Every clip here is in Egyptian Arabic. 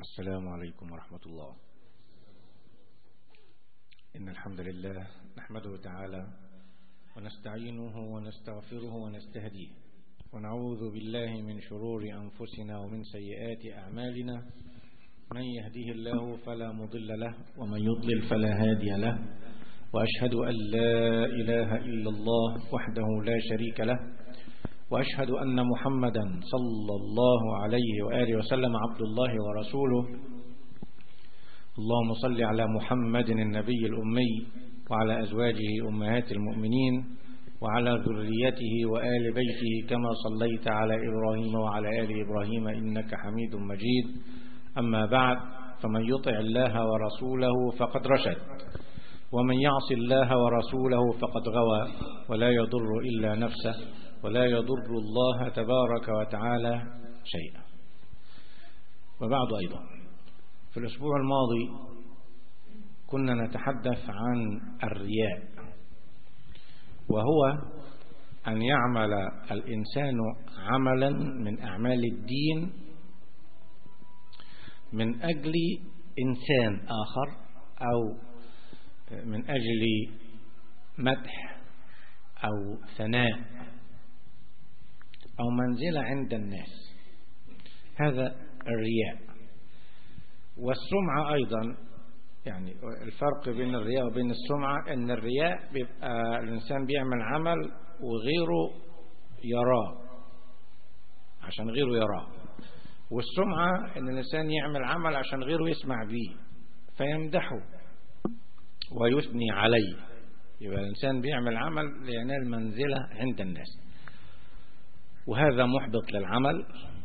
السلام عليكم ورحمة الله إن الحمد لله نحمده تعالى ونستعينه ونستغفره ونستهديه ونعوذ بالله من شرور أنفسنا ومن سيئات أعمالنا من يهديه الله فلا مضل له ومن يضلل فلا هادي له وأشهد أن لا إله إلا الله وحده لا شريك له وأشهد أن محمدا صلى الله عليه وآله وسلم عبد الله ورسوله اللهم صل على محمد النبي الأمي وعلى أزواجه أمهات المؤمنين وعلى ذريته وآل بيته كما صليت على إبراهيم وعلى آل إبراهيم إنك حميد مجيد أما بعد فمن يطع الله ورسوله فقد رشد ومن يعص الله ورسوله فقد غوى ولا يضر إلا نفسه ولا يضر الله تبارك وتعالى شيئا وبعد أيضا في الأسبوع الماضي كنا نتحدث عن الرياء وهو أن يعمل الإنسان عملا من أعمال الدين من أجل إنسان آخر أو من أجل مدح أو ثناء أو منزلة عند الناس هذا الرياء والسمعة أيضا يعني الفرق بين الرياء وبين السمعة أن الرياء بيبقى الإنسان بيعمل عمل وغيره يراه عشان غيره يراه والسمعة أن الإنسان يعمل عمل عشان غيره يسمع به فيمدحه ويثني عليه يبقى الإنسان بيعمل عمل لينال منزلة عند الناس وهذا محبط للعمل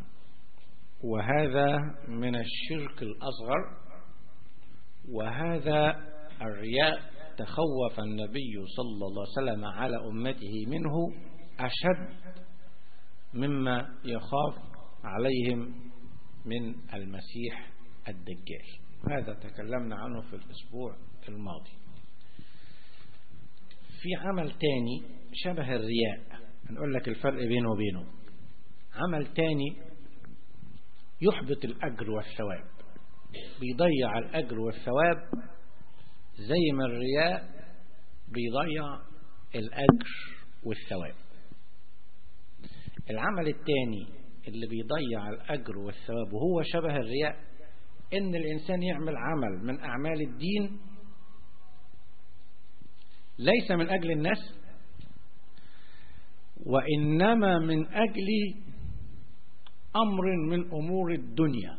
وهذا من الشرك الأصغر وهذا الرياء تخوف النبي صلى الله عليه وسلم على أمته منه أشد مما يخاف عليهم من المسيح الدجال هذا تكلمنا عنه في الأسبوع الماضي في عمل تاني شبه الرياء هنقول لك الفرق بينه وبينه عمل تاني يحبط الأجر والثواب بيضيع الأجر والثواب زي ما الرياء بيضيع الأجر والثواب العمل التاني اللي بيضيع الأجر والثواب وهو شبه الرياء إن الإنسان يعمل عمل من أعمال الدين ليس من أجل الناس وإنما من أجل أمر من أمور الدنيا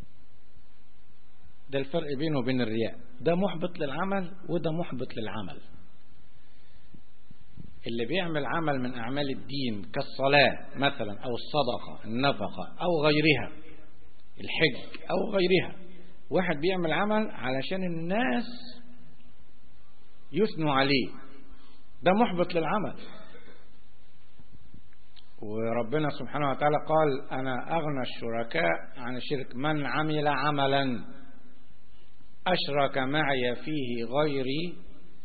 ده الفرق بينه وبين الرياء ده محبط للعمل وده محبط للعمل اللي بيعمل عمل من أعمال الدين كالصلاة مثلا أو الصدقة النفقة أو غيرها الحج أو غيرها واحد بيعمل عمل علشان الناس يثنوا عليه ده محبط للعمل وربنا سبحانه وتعالى قال أنا أغنى الشركاء عن الشرك من عمل عملا أشرك معي فيه غيري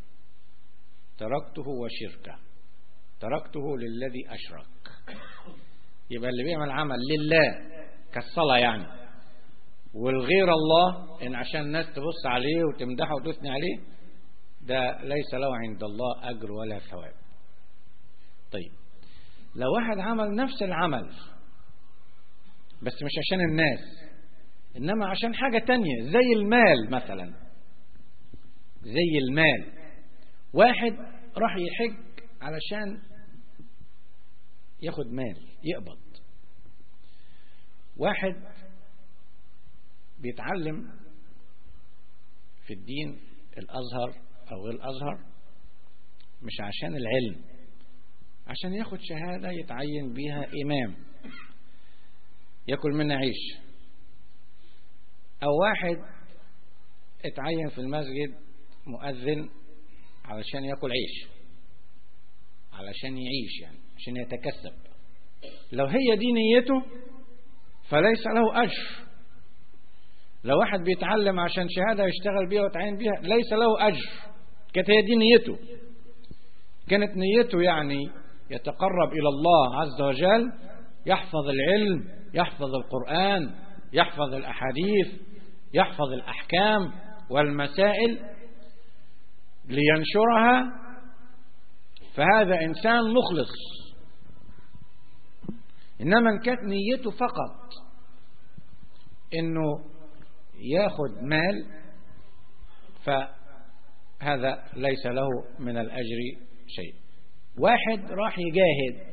تركته وشركه تركته للذي أشرك يبقى اللي بيعمل عمل لله كالصلاة يعني والغير الله إن عشان الناس تبص عليه وتمدحه وتثني عليه ده ليس له عند الله أجر ولا ثواب طيب لو واحد عمل نفس العمل بس مش عشان الناس إنما عشان حاجة تانية زي المال مثلا زي المال واحد راح يحج علشان ياخد مال يقبض واحد بيتعلم في الدين الأزهر أو غير الأزهر مش عشان العلم عشان ياخد شهادة يتعين بيها إمام ياكل منها عيش أو واحد اتعين في المسجد مؤذن علشان ياكل عيش علشان يعيش يعني عشان يتكسب لو هي دي نيته فليس له أجر لو واحد بيتعلم عشان شهادة يشتغل بيها ويتعين بيها ليس له أجر كانت هي دي نيته كانت نيته يعني يتقرب إلى الله عز وجل يحفظ العلم يحفظ القرآن يحفظ الأحاديث يحفظ الأحكام والمسائل لينشرها فهذا إنسان مخلص إنما إن كانت نيته فقط إنه ياخد مال فهذا ليس له من الأجر شيء واحد راح يجاهد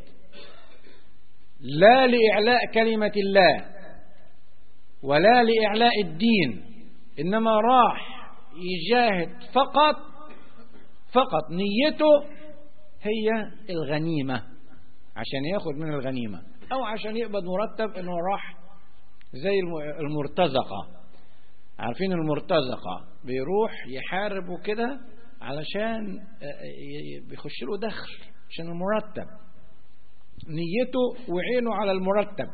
لا لإعلاء كلمة الله ولا لإعلاء الدين إنما راح يجاهد فقط فقط نيته هي الغنيمة عشان ياخد من الغنيمة أو عشان يقبض مرتب إنه راح زي المرتزقة عارفين المرتزقة بيروح يحارب وكده علشان بيخش له دخل عشان المرتب نيته وعينه على المرتب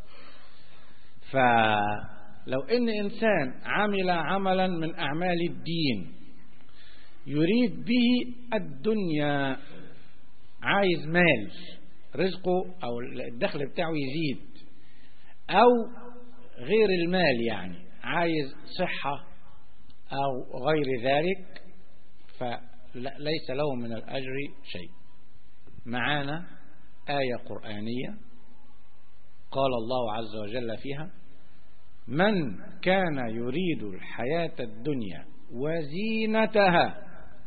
فلو ان انسان عمل عملا من اعمال الدين يريد به الدنيا عايز مال رزقه او الدخل بتاعه يزيد او غير المال يعني عايز صحة او غير ذلك فليس له من الاجر شيء معانا آية قرآنية قال الله عز وجل فيها من كان يريد الحياة الدنيا وزينتها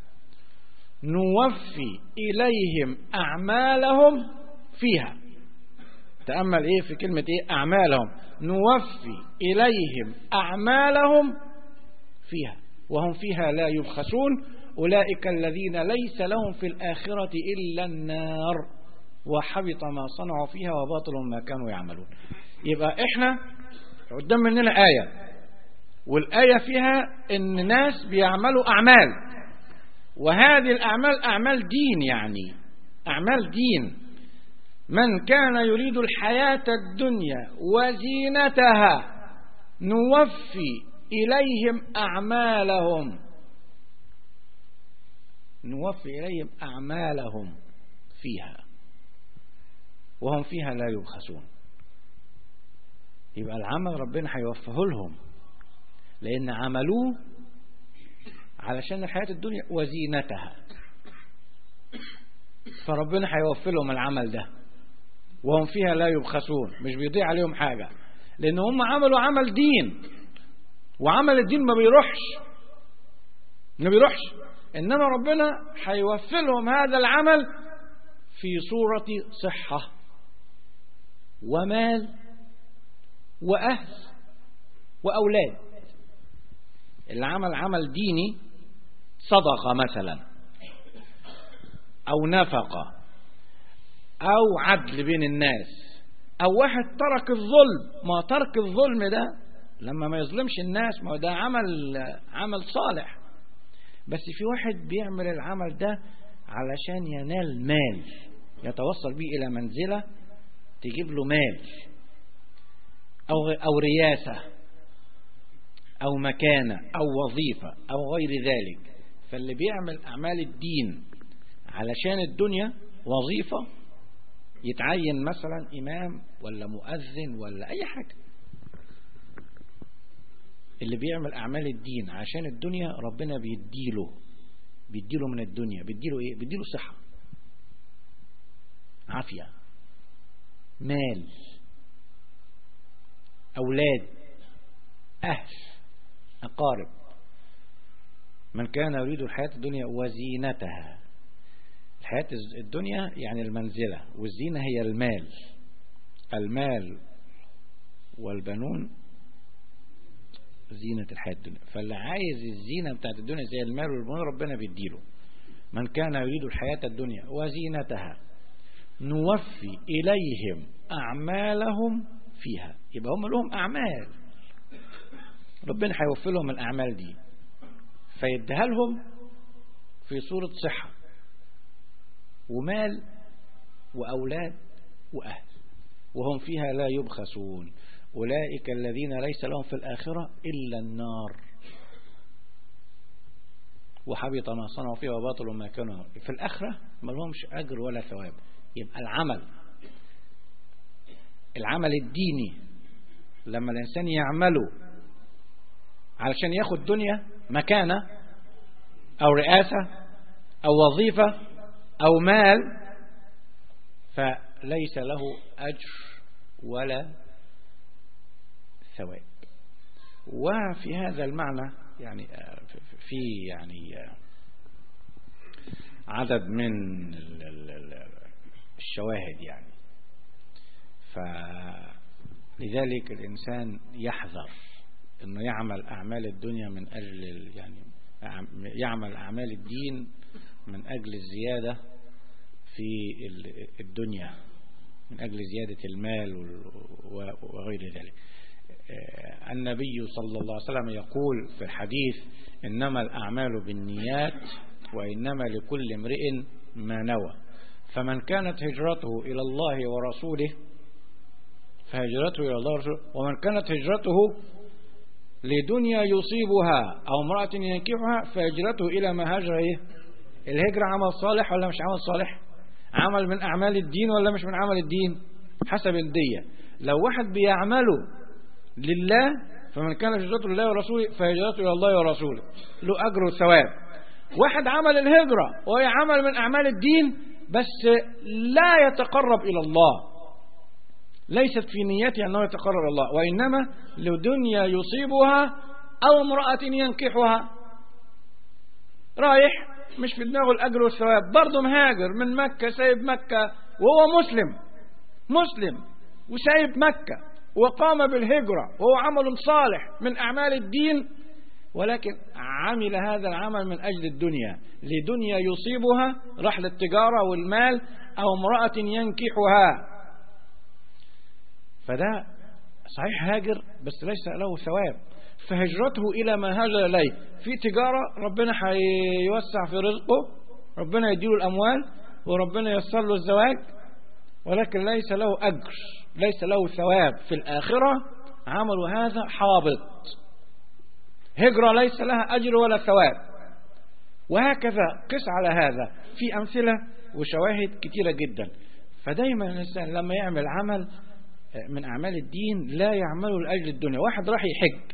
نوفي إليهم أعمالهم فيها تأمل إيه في كلمة إيه أعمالهم نوفي إليهم أعمالهم فيها وهم فيها لا يبخسون أولئك الذين ليس لهم في الآخرة إلا النار وحبط ما صنعوا فيها وباطل ما كانوا يعملون يبقى احنا قدام مننا آية والآية فيها ان ناس بيعملوا أعمال وهذه الأعمال أعمال دين يعني أعمال دين من كان يريد الحياة الدنيا وزينتها نوفي إليهم أعمالهم نوفي إليهم أعمالهم فيها وهم فيها لا يبخسون يبقى العمل ربنا هيوفه لهم لأن عملوه علشان الحياة الدنيا وزينتها فربنا هيوفر لهم العمل ده وهم فيها لا يبخسون مش بيضيع عليهم حاجة لأن هم عملوا عمل دين وعمل الدين ما بيروحش ما بيروحش إنما ربنا هيوفر لهم هذا العمل في صورة صحة ومال وأهل وأولاد اللي عمل عمل ديني صدقة مثلا أو نفقة أو عدل بين الناس أو واحد ترك الظلم ما ترك الظلم ده لما ما يظلمش الناس ما ده عمل عمل صالح بس في واحد بيعمل العمل ده علشان ينال مال يتوصل به إلى منزلة تجيب له مال أو أو رياسة أو مكانة أو وظيفة أو غير ذلك فاللي بيعمل أعمال الدين علشان الدنيا وظيفة يتعين مثلا إمام ولا مؤذن ولا أي حاجة اللي بيعمل أعمال الدين عشان الدنيا ربنا بيديله بيديله من الدنيا بيديله إيه بيديله صحة عافية مال أولاد أهل أقارب من كان يريد الحياة الدنيا وزينتها الحياة الدنيا يعني المنزلة والزينة هي المال المال والبنون زينة الحياة الدنيا فاللي عايز الزينة بتاعت الدنيا زي المال والبنون ربنا بيديله من كان يريد الحياة الدنيا وزينتها نوفي إليهم أعمالهم فيها يبقى هم لهم أعمال ربنا هيوفي لهم الأعمال دي فيديها لهم في صورة صحة ومال وأولاد وأهل وهم فيها لا يبخسون أولئك الذين ليس لهم في الآخرة إلا النار وحبط ما صنعوا فيها وباطل ما كانوا في الآخرة ما لهمش أجر ولا ثواب يبقى العمل العمل الديني لما الإنسان يعمله علشان ياخد دنيا مكانة أو رئاسة أو وظيفة أو مال فليس له أجر ولا ثواب وفي هذا المعنى يعني في يعني عدد من الشواهد يعني فلذلك الإنسان يحذر أنه يعمل أعمال الدنيا من أجل يعني يعمل أعمال الدين من أجل الزيادة في الدنيا من أجل زيادة المال وغير ذلك النبي صلى الله عليه وسلم يقول في الحديث إنما الأعمال بالنيات وإنما لكل امرئ ما نوى فمن كانت هجرته إلى الله ورسوله فهجرته إلى الله ورسوله ومن كانت هجرته لدنيا يصيبها أو امرأة ينكحها فهجرته إلى ما هاجر إيه الهجرة عمل صالح ولا مش عمل صالح عمل من أعمال الدين ولا مش من عمل الدين حسب الدية لو واحد بيعمله لله فمن كان هجرته لله ورسوله فهجرته إلى الله ورسوله له أجر وثواب واحد عمل الهجرة وهي عمل من أعمال الدين بس لا يتقرب إلى الله ليست في نيته أنه يتقرب إلى الله وإنما لدنيا يصيبها أو امرأة ينكحها رايح مش في دماغه الأجر والثواب برضه مهاجر من مكة سايب مكة وهو مسلم مسلم وسايب مكة وقام بالهجرة وهو عمل صالح من أعمال الدين ولكن عمل هذا العمل من أجل الدنيا لدنيا يصيبها راح للتجارة والمال أو امرأة ينكحها فده صحيح هاجر بس ليس له ثواب فهجرته إلى ما هاجر إليه في تجارة ربنا هيوسع في رزقه ربنا يديله الأموال وربنا ييسر له الزواج ولكن ليس له أجر ليس له ثواب في الآخرة عمل هذا حابط هجرة ليس لها أجر ولا ثواب وهكذا قس على هذا في أمثلة وشواهد كثيرة جدا فدايما الإنسان لما يعمل عمل من أعمال الدين لا يعمله لأجل الدنيا واحد راح يحج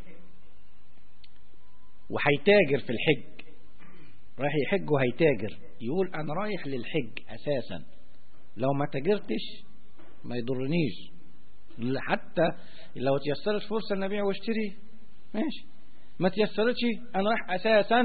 وهيتاجر في الحج رايح يحج وهيتاجر يقول أنا رايح للحج أساسا لو ما تاجرتش ما يضرنيش حتى لو تيسرت فرصة أن أبيع واشتري ماشي ما تيسرتش أنا رايح أساسا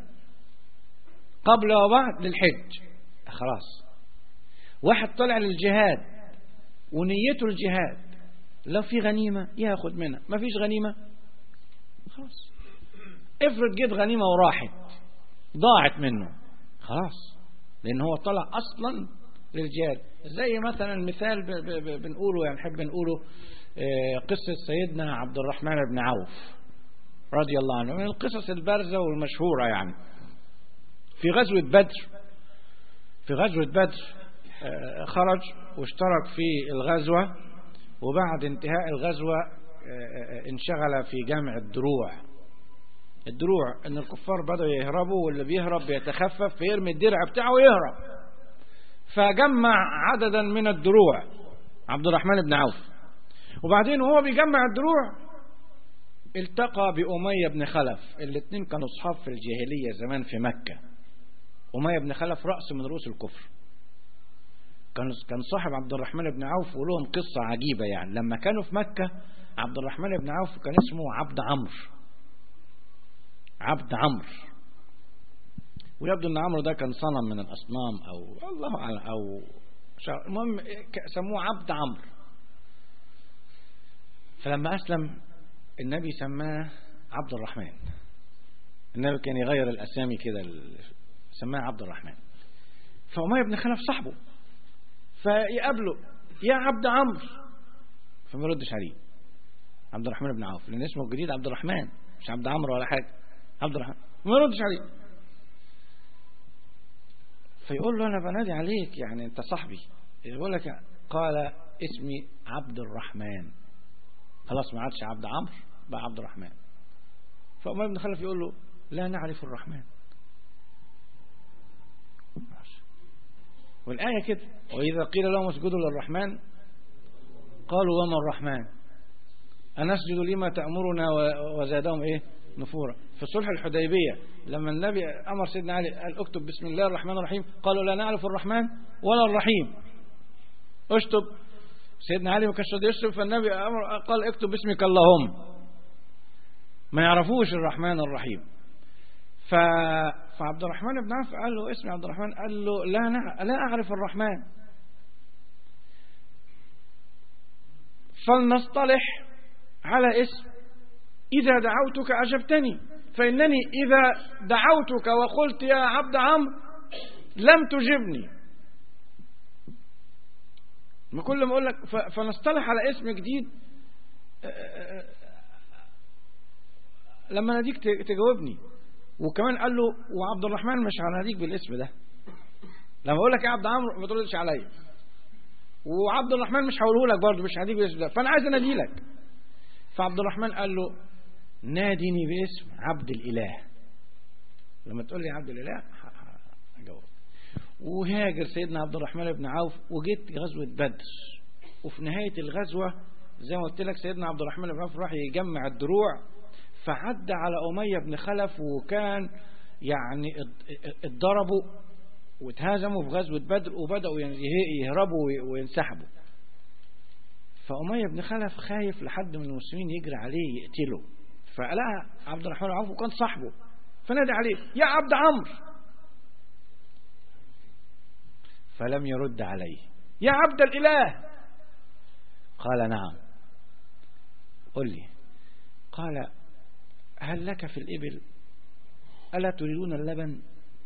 قبل وبعد للحج خلاص واحد طلع للجهاد ونيته الجهاد لو في غنيمة ياخد منها ما فيش غنيمة خلاص افرض جيت غنيمة وراحت ضاعت منه خلاص لأن هو طلع أصلا للجهاد زي مثلا المثال بنقوله يعني نحب نقوله قصة سيدنا عبد الرحمن بن عوف رضي الله عنه من القصص البارزة والمشهورة يعني في غزوة بدر في غزوة بدر خرج واشترك في الغزوة وبعد انتهاء الغزوة انشغل في جمع الدروع الدروع ان الكفار بدأوا يهربوا واللي بيهرب بيتخفف فيرمي الدرع بتاعه ويهرب فجمع عددا من الدروع عبد الرحمن بن عوف وبعدين وهو بيجمع الدروع التقى بأمية بن خلف الاثنين كانوا اصحاب في الجاهلية زمان في مكة أمية بن خلف رأس من رؤوس الكفر كان كان صاحب عبد الرحمن بن عوف ولهم قصة عجيبة يعني لما كانوا في مكة عبد الرحمن بن عوف كان اسمه عبد عمرو عبد عمرو ويبدو ان عمرو ده كان صنم من الاصنام او الله اعلم او المهم سموه عبد عمرو فلما اسلم النبي سماه عبد الرحمن النبي كان يغير الاسامي كده سماه عبد الرحمن فأمية بن خلف صاحبه فيقابله يا عبد عمرو فما يردش عليه عبد الرحمن بن عوف لان اسمه الجديد عبد الرحمن مش عبد عمرو ولا حاجه عبد الرحمن ما يردش عليه فيقول له انا بنادي عليك يعني انت صاحبي يقول لك قال اسمي عبد الرحمن خلاص ما عادش عبد عمرو بقى عبد الرحمن فأمر بن خلف يقول له لا نعرف الرحمن والآية كده وإذا قيل لهم اسجدوا للرحمن قالوا وما الرحمن أنسجد لما تأمرنا وزادهم إيه نفورا في صلح الحديبية لما النبي أمر سيدنا علي قال اكتب بسم الله الرحمن الرحيم قالوا لا نعرف الرحمن ولا الرحيم اشتب سيدنا علي ما كانش راضي يشتب فالنبي أمر قال اكتب باسمك اللهم ما يعرفوش الرحمن الرحيم ف... فعبد الرحمن بن عوف قال له اسمي عبد الرحمن قال له لا لا, لا أعرف الرحمن فلنصطلح على اسم إذا دعوتك أجبتني فإنني إذا دعوتك وقلت يا عبد عمرو لم تجبني ما كل ما أقول لك فنصطلح على اسم جديد لما ناديك تجاوبني وكمان قال له وعبد الرحمن مش هناديك بالاسم ده لما اقول لك يا عبد عمرو ما تردش عليا وعبد الرحمن مش هقوله لك برضه مش هديك بالاسم ده فانا عايز انادي لك فعبد الرحمن قال له ناديني باسم عبد الاله لما تقول لي عبد الاله هجاوب وهاجر سيدنا عبد الرحمن بن عوف وجيت غزوه بدر وفي نهايه الغزوه زي ما قلت لك سيدنا عبد الرحمن بن عوف راح يجمع الدروع فعدى على أمية بن خلف وكان يعني اتضربوا واتهزموا في غزوة بدر وبدأوا يهربوا وينسحبوا فأمية بن خلف خايف لحد من المسلمين يجري عليه يقتله فقالها عبد الرحمن عوف وكان صاحبه فنادى عليه يا عبد عمرو فلم يرد عليه يا عبد الإله قال نعم قل لي قال هل لك في الإبل ألا تريدون اللبن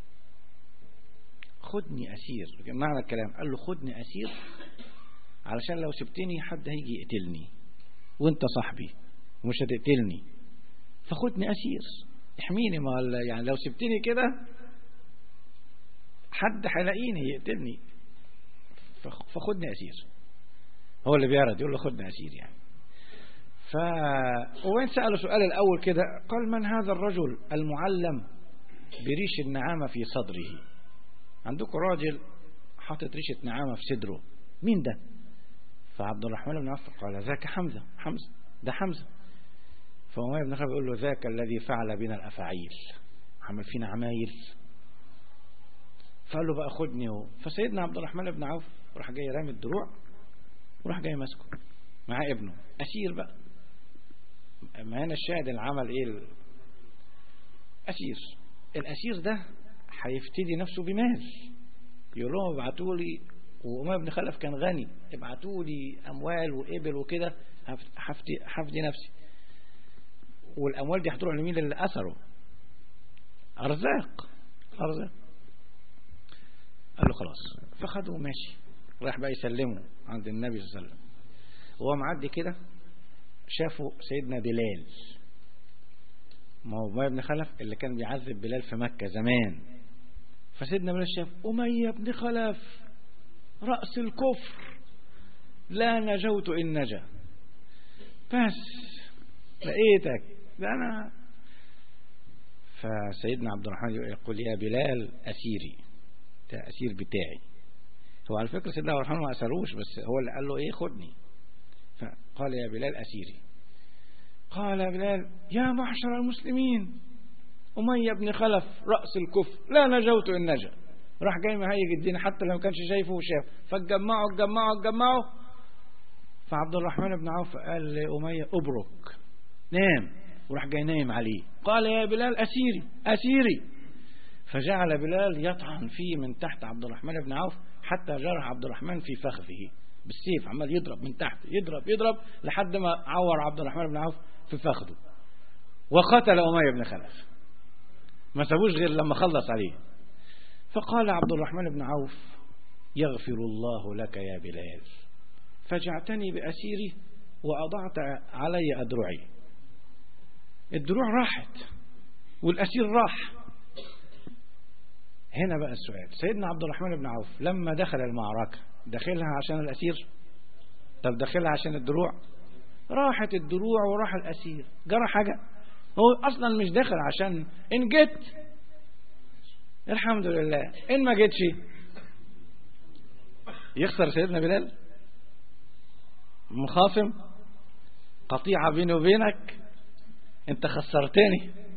خدني أسير معنى الكلام قال له خدني أسير علشان لو سبتني حد هيجي يقتلني وانت صاحبي ومش هتقتلني فخدني أسير احميني ما يعني لو سبتني كده حد هيلاقيني يقتلني فخدني أسير هو اللي بيعرض يقول له خدني أسير يعني ف وين سأله سؤال الأول كده قال من هذا الرجل المعلم بريش النعامة في صدره عندكم راجل حاطط ريشة نعامة في صدره مين ده فعبد الرحمن بن عوف قال ذاك حمزة حمزة ده حمزة فأمية بن خلف يقول له ذاك الذي فعل بنا الأفاعيل عمل فينا عمايل فقال له بقى خدني هو فسيدنا عبد الرحمن بن عوف راح جاي رامي الدروع وراح جاي ماسكه مع ابنه أسير بقى ما هنا الشاهد العمل ايه اسير الاسير ده هيفتدي نفسه بمال يقول لهم ابعتوا لي وأمية بن خلف كان غني ابعتوا لي اموال وابل وكده هفدي هفدي نفسي والاموال دي هتروح لمين اللي اثره ارزاق ارزاق قال له خلاص فخدوا ماشي راح بقى يسلمه عند النبي صلى الله عليه وسلم وهو معدي كده شافوا سيدنا بلال ما هو أمية بن خلف اللي كان بيعذب بلال في مكة زمان فسيدنا بلال شاف أمية بن خلف رأس الكفر لا نجوت إن نجا بس لقيتك ده أنا فسيدنا عبد الرحمن يقول يا بلال أسيري ده أسير بتاعي هو على فكرة سيدنا عبد الرحمن ما أسروش بس هو اللي قال له إيه خدني فقال يا بلال أسيري قال يا بلال يا معشر المسلمين أمية بن خلف رأس الكفر لا نجوت إن نجا راح جاي مهيج الدين حتى لو كانش شايفه وشاف فاتجمعوا اتجمعوا اتجمعوا فعبد الرحمن بن عوف قال لأمية أبرك نام وراح جاي نايم عليه قال يا بلال أسيري أسيري فجعل بلال يطعن فيه من تحت عبد الرحمن بن عوف حتى جرح عبد الرحمن في فخذه بالسيف عمال يضرب من تحت يضرب يضرب لحد ما عور عبد الرحمن بن عوف في فخذه وقتل أمية بن خلف ما سابوش غير لما خلص عليه فقال عبد الرحمن بن عوف يغفر الله لك يا بلال فجعتني بأسيري وأضعت علي أدرعي الدروع راحت والأسير راح هنا بقى السؤال سيدنا عبد الرحمن بن عوف لما دخل المعركة دخلها عشان الأسير طب دخلها عشان الدروع راحت الدروع وراح الأسير جرى حاجة هو أصلا مش داخل عشان إن جيت الحمد لله إن ما جيتش يخسر سيدنا بلال مخاصم قطيعة بيني وبينك انت خسرتني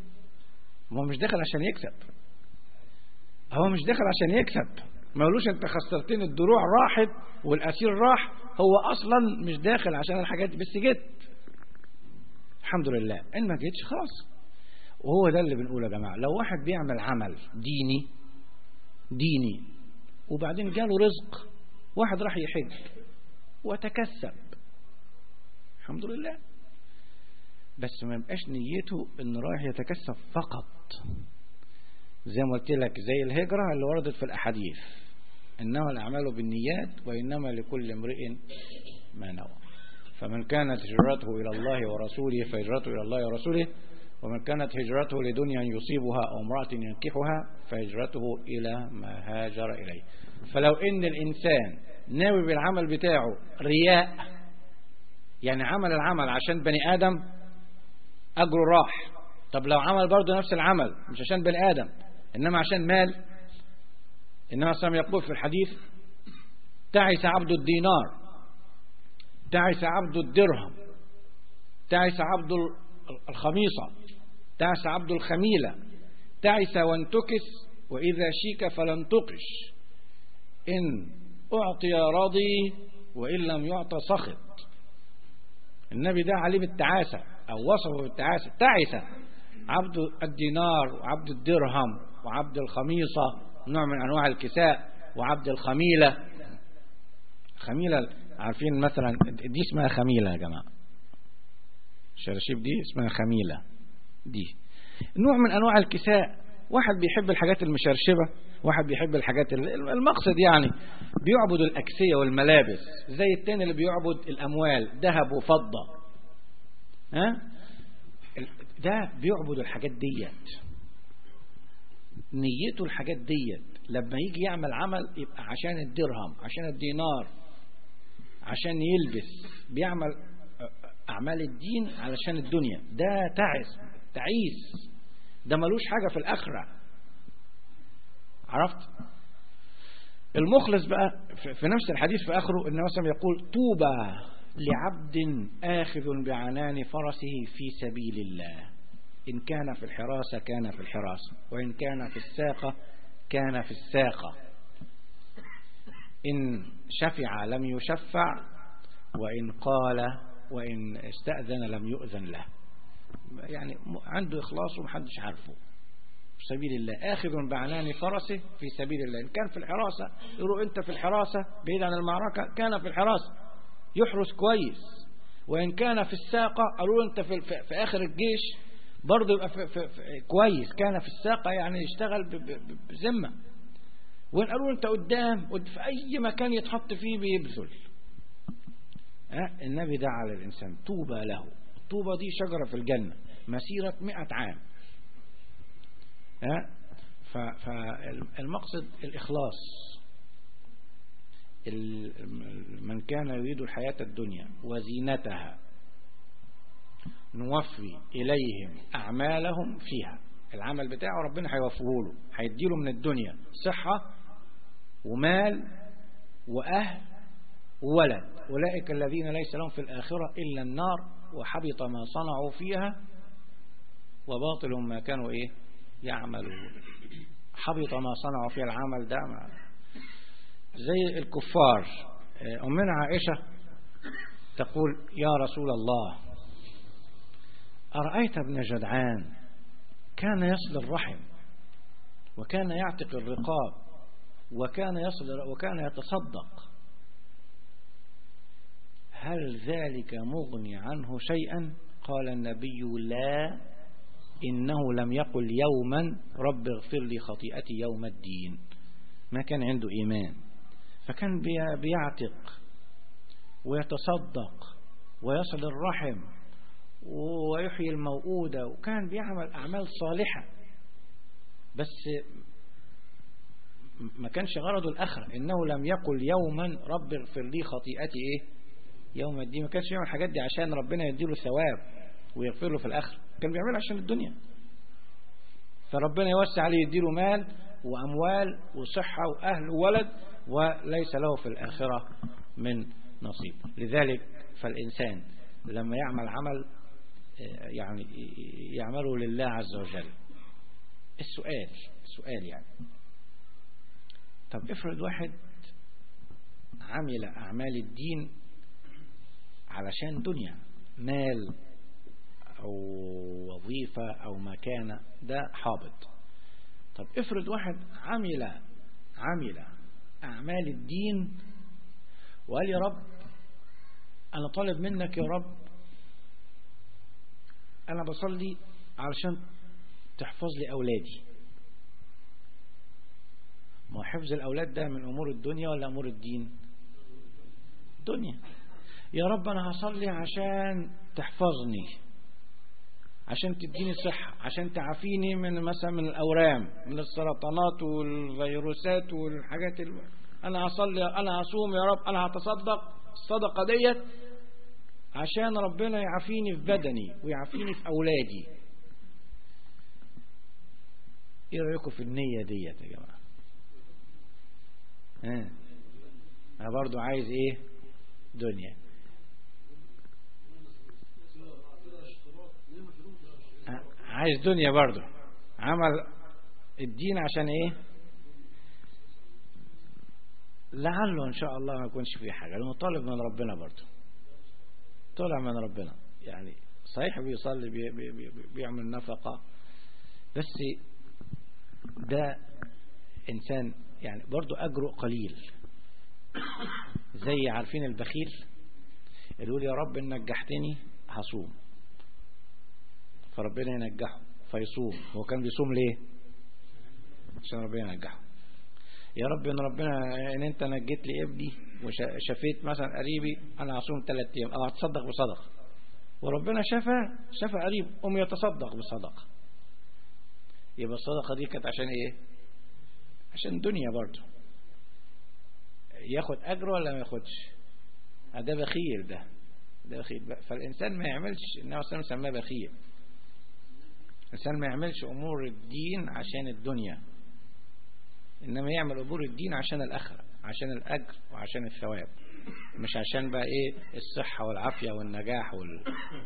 هو مش داخل عشان يكسب هو مش داخل عشان يكسب ما يقولوش انت خسرتني الدروع راحت والاسير راح هو اصلا مش داخل عشان الحاجات دي بس جيت الحمد لله ان ما جيتش خلاص وهو ده اللي بنقوله يا جماعه لو واحد بيعمل عمل ديني ديني وبعدين جاله رزق واحد راح يحج وتكسب الحمد لله بس ما يبقاش نيته انه رايح يتكسب فقط زي ما قلت لك زي الهجرة اللي وردت في الأحاديث إنما الأعمال بالنيات وإنما لكل امرئ ما نوى فمن كانت هجرته إلى الله ورسوله فهجرته إلى الله ورسوله ومن كانت هجرته لدنيا يصيبها أو امرأة ينكحها فهجرته إلى ما هاجر إليه فلو إن الإنسان ناوي بالعمل بتاعه رياء يعني عمل العمل عشان بني آدم أجره راح طب لو عمل برضه نفس العمل مش عشان بني آدم إنما عشان مال إنما صلى يقول في الحديث تعس عبد الدينار تعس عبد الدرهم تعس عبد الخميصة تعس عبد الخميلة تعس وانتكس وإذا شيك فلن تقش إن أعطي راضي وإن لم يعطى سخط النبي ده عليه بالتعاسة أو وصفه بالتعاسة تعس عبد الدينار وعبد الدرهم وعبد الخميصة نوع من أنواع الكساء وعبد الخميلة خميلة عارفين مثلا دي اسمها خميلة يا جماعة الشراشيب دي اسمها خميلة دي نوع من أنواع الكساء واحد بيحب الحاجات المشرشبة واحد بيحب الحاجات المقصد يعني بيعبد الأكسية والملابس زي التاني اللي بيعبد الأموال ذهب وفضة ها ده بيعبد الحاجات ديت نيته الحاجات ديت لما يجي يعمل عمل يبقى عشان الدرهم عشان الدينار عشان يلبس بيعمل أعمال الدين علشان الدنيا ده تعس تعيس ده ملوش حاجة في الآخرة عرفت المخلص بقى في نفس الحديث في آخره النبي صلى يقول طوبى لعبد آخذ بعنان فرسه في سبيل الله إن كان في الحراسة كان في الحراسة وإن كان في الساقة كان في الساقة إن شفع لم يشفع وإن قال وإن استأذن لم يؤذن له يعني عنده إخلاص ومحدش عارفه في سبيل الله آخذ بعنان فرسه في سبيل الله إن كان في الحراسة يقولوا أنت في الحراسة بعيد عن المعركة كان في الحراسة يحرس كويس وإن كان في الساقة قالوا أنت في, في آخر الجيش برضه يبقى في في في كويس كان في الساقة يعني يشتغل بذمة وإن قالوا أنت قدام في أي مكان يتحط فيه بيبذل النبي دعا للإنسان طوبى له الطوبة دي شجرة في الجنة مسيرة مئة عام فالمقصد الإخلاص من كان يريد الحياة الدنيا وزينتها نوفي إليهم أعمالهم فيها العمل بتاعه ربنا هيوفيه له هيديله من الدنيا صحة ومال وأهل وولد أولئك الذين ليس لهم في الآخرة إلا النار وحبط ما صنعوا فيها وباطل ما كانوا إيه يعملون حبط ما صنعوا فيها العمل ده ما زي الكفار أمنا عائشة تقول يا رسول الله أرأيت ابن جدعان كان يصل الرحم وكان يعتق الرقاب وكان يصل وكان يتصدق هل ذلك مغني عنه شيئا قال النبي لا إنه لم يقل يوما رب اغفر لي خطيئتي يوم الدين ما كان عنده إيمان فكان بيعتق ويتصدق ويصل الرحم ويحيي الموؤودة وكان بيعمل أعمال صالحة بس ما كانش غرضه الآخرة إنه لم يقل يوما رب اغفر لي خطيئتي إيه يوم الدين ما كانش يعمل الحاجات دي عشان ربنا يديله ثواب ويغفر له في الآخرة كان بيعملها عشان الدنيا فربنا يوسع عليه يديله مال وأموال وصحة وأهل وولد وليس له في الآخرة من نصيب لذلك فالإنسان لما يعمل عمل يعني يعمله لله عز وجل السؤال السؤال يعني طب افرض واحد عمل أعمال الدين علشان دنيا مال أو وظيفة أو مكانة ده حابط طب افرض واحد عمل عمل أعمال الدين وقال يا رب أنا طالب منك يا رب أنا بصلي علشان تحفظ لي أولادي ما هو حفظ الأولاد ده من أمور الدنيا ولا أمور الدين الدنيا يا رب أنا هصلي عشان تحفظني عشان تديني صحة عشان تعافيني من مثلا من الأورام من السرطانات والفيروسات والحاجات اللي أنا هصلي أنا هصوم يا رب أنا هتصدق الصدقة ديت عشان ربنا يعافيني في بدني ويعافيني في أولادي ايه رأيكم في النية ديت يا جماعة ها انا برضو عايز ايه دنيا عايز دنيا برضو عمل الدين عشان ايه لعله ان شاء الله ما يكونش فيه حاجة لانه طالب من ربنا برضو طلع من ربنا يعني صحيح بيصلي بي بي بي بيعمل نفقة بس ده إنسان يعني برضو أجره قليل زي عارفين البخيل يقول يا رب إن نجحتني هصوم فربنا ينجحه فيصوم هو كان بيصوم ليه عشان ربنا ينجحه يا رب ان ربنا ان انت نجيت لي ابني وشفيت مثلا قريبي انا هصوم ثلاث ايام او هتصدق بصدقه وربنا شفى شفى قريب قوم يتصدق بصدقه يبقى الصدقه دي كانت عشان ايه عشان دنيا برضه ياخد اجر ولا ما ياخدش ده بخيل ده ده بخيل فالانسان ما يعملش النبي صلى الله عليه وسلم سماه بخيل الانسان ما يعملش امور الدين عشان الدنيا إنما يعمل أمور الدين عشان الآخرة عشان الأجر وعشان الثواب مش عشان بقى إيه الصحة والعافية والنجاح وال...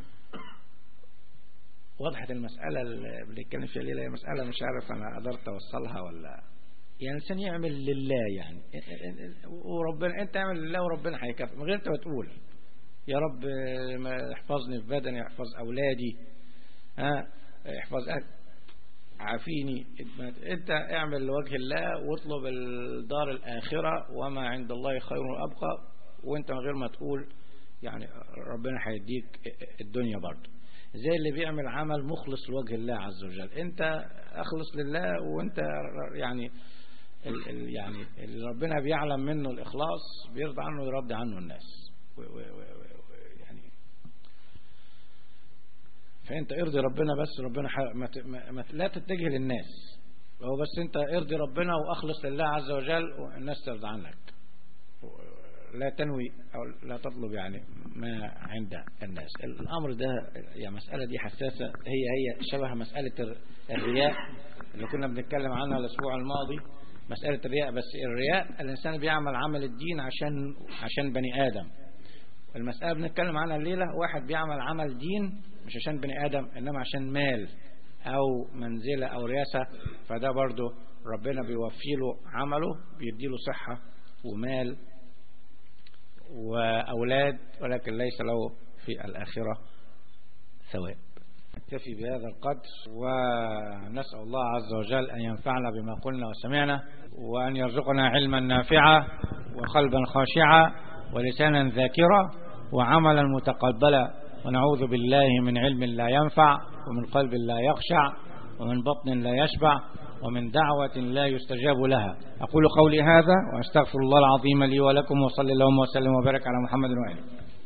وضحت المسألة اللي بنتكلم فيها ليلة هي مسألة مش عارف أنا قدرت أوصلها ولا يعني الإنسان يعمل لله يعني وربنا أنت اعمل لله وربنا هيكافئ من غير أنت بتقول يا رب احفظني في بدني احفظ أولادي ها احفظ أكل عافيني انت اعمل لوجه الله واطلب الدار الآخرة وما عند الله خير وأبقى وانت من غير ما تقول يعني ربنا هيديك الدنيا برضه زي اللي بيعمل عمل مخلص لوجه الله عز وجل انت اخلص لله وانت يعني ال ال يعني اللي ربنا بيعلم منه الإخلاص بيرضى عنه ويرضي عنه الناس و و و يعني فانت ارضي ربنا بس ربنا ما ما لا تتجه للناس هو بس انت ارضي ربنا واخلص لله عز وجل والناس ترضى عنك لا تنوي او لا تطلب يعني ما عند الناس الامر ده يعني المساله دي حساسه هي هي شبه مساله الرياء اللي كنا بنتكلم عنها الاسبوع الماضي مساله الرياء بس الرياء الانسان بيعمل عمل الدين عشان عشان بني ادم المساله بنتكلم عنها الليله واحد بيعمل عمل دين مش عشان بني ادم انما عشان مال او منزله او رياسه فده برضه ربنا بيوفي له عمله بيديله صحه ومال وأولاد ولكن ليس له في الآخرة ثواب نكتفي بهذا القدر ونسأل الله عز وجل أن ينفعنا بما قلنا وسمعنا وأن يرزقنا علما نافعا وقلبا خاشعا ولسانا ذاكرا وعملا متقبلا ونعوذ بالله من علم لا ينفع ومن قلب لا يخشع ومن بطن لا يشبع ومن دعوة لا يستجاب لها أقول قولي هذا وأستغفر الله العظيم لي ولكم وصلى اللهم وسلم وبارك على محمد وآله